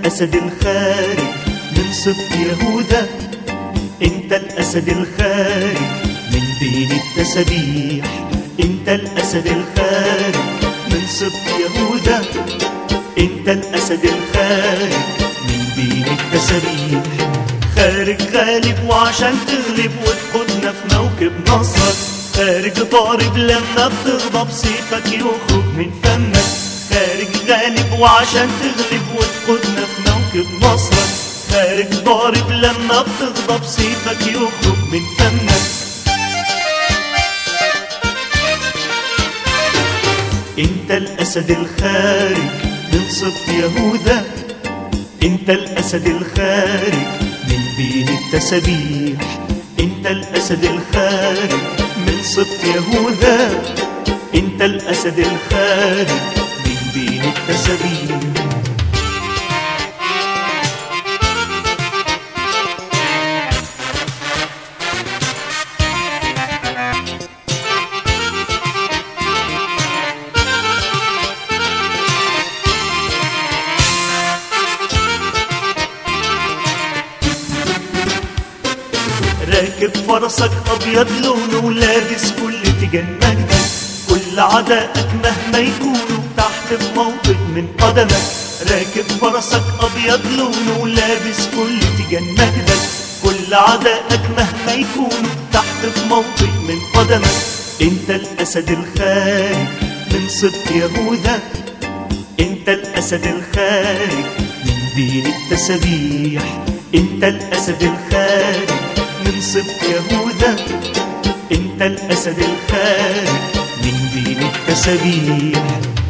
الأسد الخارج من سبط يهوذا انت الأسد الخارج من بين التسابيح انت الأسد الخارج من سبط يهوذا انت الأسد الخارج من بين التسابيح خارج غالب وعشان تغلب وتقودنا في موكب نصرك خارج ضارب لما بتغضب سيفك يخرج من فمك خارج غالب وعشان تغلب وتقودنا في موكب نصرك خارج ضارب لما بتغضب سيفك يخرج من فمك انت الاسد الخارج من سبط يهوذا انت الاسد الخارج من بين التسابيح انت الاسد الخارج من سبط يهوذا انت الاسد الخارج من بين التسابيح راكب فرسك ابيض لونه ولابس كل تيجان مجدك كل عدائك مهما يكونوا تحت في موطئ من قدمك راكب فرسك ابيض لونه ولابس كل تيجان مجدك كل عدائك مهما يكونوا تحت في موطئ من قدمك انت الاسد الخارج من سبط يهوذا انت الاسد الخارج من بين التسابيح انت الاسد الخارج من سبط يهوذا انت الاسد الخارج من بين التسابيح